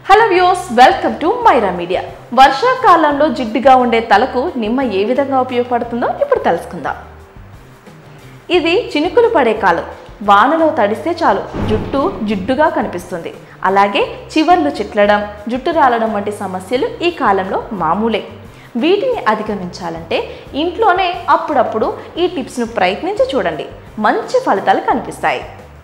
Hello views welcome to Myra Media వర్షాకాలంలో జిడ్డుగా ఉండే తలకు నిమ్మ ఏ విధంగా ఉపయోగపడుతుందో ఇప్పుడు తెలుసుకుందాం ఇది చినుకులు పడే కాలం వానలో తడిస్తే చాలు జుట్టు జిడ్డుగా కనిపిస్తుంది అలాగే చివర్లు చిట్లడం జుట్టు రాలడం వంటి సమస్యలు ఈ కాలంలో మామూలే వీటిని అధిగమించాలంటే ఇంట్లోనే అప్పుడప్పుడు ఈ టిప్స్ను ప్రయత్నించి చూడండి మంచి ఫలితాలు కనిపిస్తాయి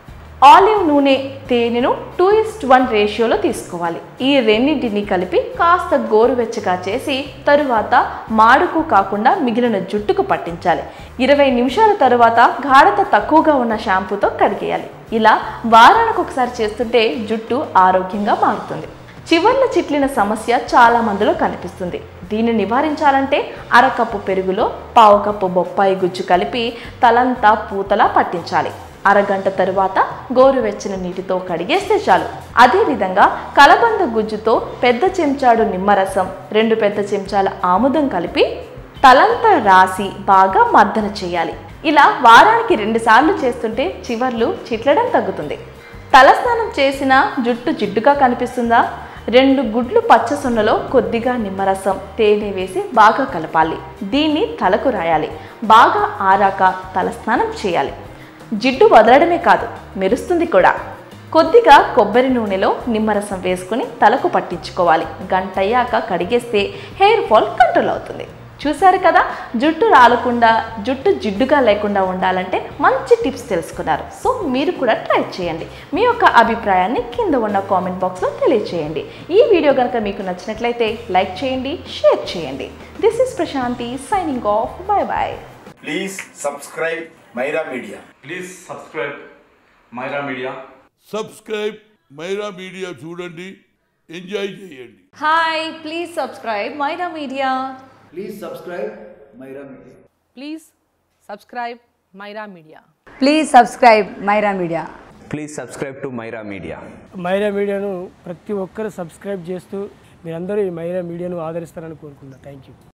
ఆలివ్ నూనె తేనెను టూ ఇస్ట్ వన్ రేషియోలో తీసుకోవాలి ఈ రెండింటిని కలిపి కాస్త గోరువెచ్చగా చేసి తరువాత మాడుకు కాకుండా మిగిలిన జుట్టుకు పట్టించాలి ఇరవై నిమిషాల తరువాత గాఢత తక్కువగా ఉన్న షాంపూతో కడిగేయాలి ఇలా వారానికి ఒకసారి చేస్తుంటే జుట్టు ఆరోగ్యంగా మారుతుంది చివర్ల చిట్లిన సమస్య చాలా మందిలో కనిపిస్తుంది దీన్ని నివారించాలంటే అరకప్పు పెరుగులో పావు కప్పు బొప్పాయి గుజ్జు కలిపి తలంతా పూతలా పట్టించాలి అరగంట తరువాత గోరువెచ్చని నీటితో కడిగేస్తే చాలు అదేవిధంగా కలబంద గుజ్జుతో పెద్ద చెంచాడు నిమ్మరసం రెండు పెద్ద చెంచాల ఆముదం కలిపి తలంతా రాసి బాగా మర్దన చేయాలి ఇలా వారానికి రెండుసార్లు చేస్తుంటే చివర్లు చిట్లడం తగ్గుతుంది తలస్నానం చేసిన జుట్టు జిడ్డుగా కనిపిస్తుందా రెండు గుడ్లు పచ్చ సున్నలో కొద్దిగా నిమ్మరసం తేనె వేసి బాగా కలపాలి దీన్ని తలకు రాయాలి బాగా ఆరాక తలస్నానం చేయాలి జిడ్డు వదలడమే కాదు మెరుస్తుంది కూడా కొద్దిగా కొబ్బరి నూనెలో నిమ్మరసం వేసుకుని తలకు పట్టించుకోవాలి గంట అయ్యాక కడిగేస్తే హెయిర్ ఫాల్ కంట్రోల్ అవుతుంది చూశారు కదా జుట్టు రాలకుండా జుట్టు జిడ్డుగా లేకుండా ఉండాలంటే మంచి టిప్స్ తెలుసుకున్నారు సో మీరు కూడా ట్రై చేయండి మీ యొక్క అభిప్రాయాన్ని కింద ఉన్న కామెంట్ బాక్స్లో తెలియచేయండి ఈ వీడియో కనుక మీకు నచ్చినట్లయితే లైక్ చేయండి షేర్ చేయండి this is Prashanti signing off bye bye please subscribe Myra Media please subscribe Myra Media subscribe Myra Media చూడండి ఎంజాయ్ చేయండి Hi, please subscribe Myra Media. Please subscribe Myra Media. Please subscribe Myra Media. Please subscribe Myra Media please subscribe to Myra Media Myra మీడియాను ప్రతి ఒక్కరు subscribe చేస్తూ మీరందరూ ఈ మైరా మీడియాను ఆదరిస్తారని కోరుకుంటున్నాను థ్యాంక్ యూ